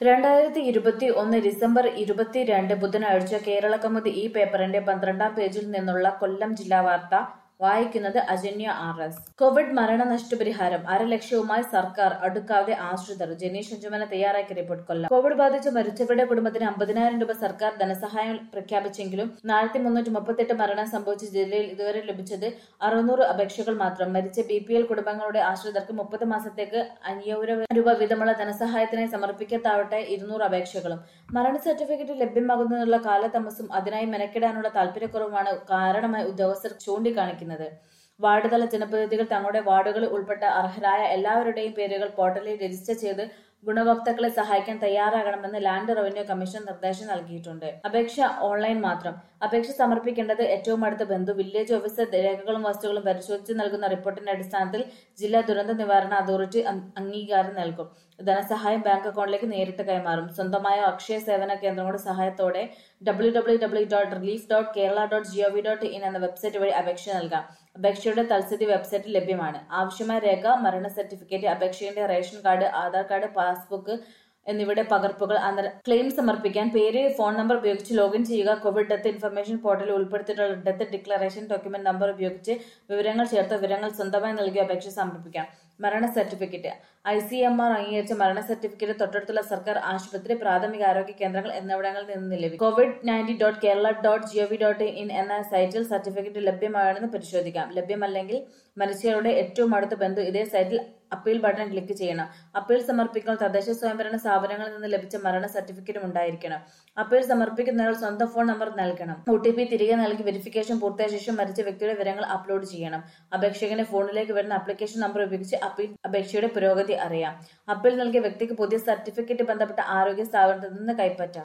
രണ്ടായിരത്തി ഇരുപത്തി ഒന്ന് ഡിസംബർ ഇരുപത്തിരണ്ട് ബുധനാഴ്ച കേരള കൗമുദി ഈ പേപ്പറിന്റെ പന്ത്രണ്ടാം പേജിൽ നിന്നുള്ള കൊല്ലം ജില്ലാ വാർത്ത വായിക്കുന്നത് അജന്യ ആർ എസ് കോവിഡ് മരണനഷ്ടപരിഹാരം അരലക്ഷവുമായി സർക്കാർ അടുക്കാതെ ആശ്രിതർ ജനീഷ് അഞ്ചുമന തയ്യാറാക്കിയ റിപ്പോർട്ട് കൊല്ലം കോവിഡ് ബാധിച്ച് മരിച്ചവരുടെ കുടുംബത്തിന് അമ്പതിനായിരം രൂപ സർക്കാർ ധനസഹായം പ്രഖ്യാപിച്ചെങ്കിലും നാലായിരത്തി മുന്നൂറ്റി മുപ്പത്തെട്ട് മരണം സംഭവിച്ച ജില്ലയിൽ ഇതുവരെ ലഭിച്ചത് അറുന്നൂറ് അപേക്ഷകൾ മാത്രം മരിച്ച ബി പി എൽ കുടുംബങ്ങളുടെ ആശ്രിതർക്ക് മുപ്പത് മാസത്തേക്ക് അഞ്ഞൂറ് രൂപ വീതമുള്ള ധനസഹായത്തിനായി സമർപ്പിക്കത്താവട്ടെ ഇരുന്നൂറ് അപേക്ഷകളും മരണ സർട്ടിഫിക്കറ്റ് ലഭ്യമാകുന്നതിനുള്ള കാലതാമസം അതിനായി മെനക്കെടാനുള്ള താല്പര്യക്കുറവുമാണ് കാരണമായി ഉദ്യോഗസ്ഥർ ചൂണ്ടിക്കാണിക്കുന്നത് വാർഡ് തല ജനപ്രതിനിധികൾ തങ്ങളുടെ വാർഡുകളിൽ ഉൾപ്പെട്ട അർഹരായ എല്ലാവരുടെയും പേരുകൾ പോർട്ടലിൽ രജിസ്റ്റർ ചെയ്ത് ഗുണഭോക്താക്കളെ സഹായിക്കാൻ തയ്യാറാകണമെന്ന് ലാൻഡ് റവന്യൂ കമ്മീഷൻ നിർദ്ദേശം നൽകിയിട്ടുണ്ട് അപേക്ഷ ഓൺലൈൻ മാത്രം അപേക്ഷ സമർപ്പിക്കേണ്ടത് ഏറ്റവും അടുത്ത ബന്ധു വില്ലേജ് ഓഫീസർ രേഖകളും വസ്തുക്കളും പരിശോധിച്ച് നൽകുന്ന റിപ്പോർട്ടിന്റെ അടിസ്ഥാനത്തിൽ ജില്ലാ ദുരന്ത നിവാരണ അതോറിറ്റി അം- അംഗീകാരം നൽകും ധനസഹായം ബാങ്ക് അക്കൗണ്ടിലേക്ക് നേരിട്ട് കൈമാറും സ്വന്തമായ അക്ഷയ സേവന കേന്ദ്രങ്ങളുടെ സഹായത്തോടെ W W W dot relief dot Kerala dot G O V dot in എന്ന വെബ്സൈറ്റ് വഴി അപേക്ഷ നൽകാം അപേക്ഷയുടെ തൽസ്ഥിതി വെബ്സൈറ്റിൽ ലഭ്യമാണ് ആവശ്യമായ രേഖ മരണ സർട്ടിഫിക്കറ്റ് അപേക്ഷയുടെ ration card Aadhaar card passbook എന്നിവയുടെ പകർപ്പുകൾ അന്നേരം ക്ലെയിം സമർപ്പിക്കാൻ പേര് ഫോൺ നമ്പർ ഉപയോഗിച്ച് ലോഗിൻ ചെയ്യുക കോവിഡ് ഡെത്ത് ഇൻഫർമേഷൻ പോർട്ടലിൽ ഉൾപ്പെടുത്തിയിട്ടുള്ള ഡെത്ത് ഡിക്ലറേഷൻ ഡോക്യുമെന്റ് നമ്പർ ഉപയോഗിച്ച് വിവരങ്ങൾ ചേർത്ത് വിവരങ്ങൾ സ്വന്തമായി നൽകി അപേക്ഷ സമർപ്പിക്കാം മരണ certificate I C M R അംഗീകരിച്ച മരണ സർട്ടിഫിക്കറ്റ് തൊട്ടടുത്തുള്ള സർക്കാർ ആശുപത്രി പ്രാഥമിക ആരോഗ്യ കേന്ദ്രങ്ങൾ എന്നിവിടങ്ങളിൽ നിന്ന് ലഭിക്കും covid nineteen dot Kerala dot G O V dot in എന്ന സൈറ്റിൽ സർട്ടിഫിക്കറ്റ് ലഭ്യമാണെന്ന് പരിശോധിക്കാം ലഭ്യമല്ലെങ്കിൽ മരിച്ചവരുടെ ഏറ്റവും അടുത്ത ബന്ധു ഇതേ സൈറ്റിൽ അപ്പീൽ ബട്ടൺ ക്ലിക്ക് ചെയ്യണം അപ്പീൽ സമർപ്പിക്കുമ്പോൾ തദ്ദേശ സ്വയംഭരണ സ്ഥാപനങ്ങളിൽ നിന്ന് ലഭിച്ച മരണ സർട്ടിഫിക്കറ്റും ഉണ്ടായിരിക്കണം അപ്പീൽ സമർപ്പിക്കുന്നയാൾ സ്വന്തം ഫോൺ നമ്പർ നൽകണം ഒ ടി പി തിരികെ നൽകി വെരിഫിക്കേഷൻ പൂർത്തിയായ ശേഷം മരിച്ച വ്യക്തിയുടെ വിവരങ്ങൾ അപ്ലോഡ് ചെയ്യണം അപേക്ഷകന്റെ ഫോണിലേക്ക് വരുന്ന ആപ്ലിക്കേഷൻ നമ്പർ ഉപയോഗിച്ച് അപ്പീൽ അപേക്ഷയുടെ പുരോഗതി അറിയാം അപ്പീൽ നൽകിയ വ്യക്തിക്ക് പുതിയ സർട്ടിഫിക്കറ്റ് ബന്ധപ്പെട്ട ആരോഗ്യ സ്ഥാപനത്തിൽ നിന്ന് കൈപ്പറ്റാം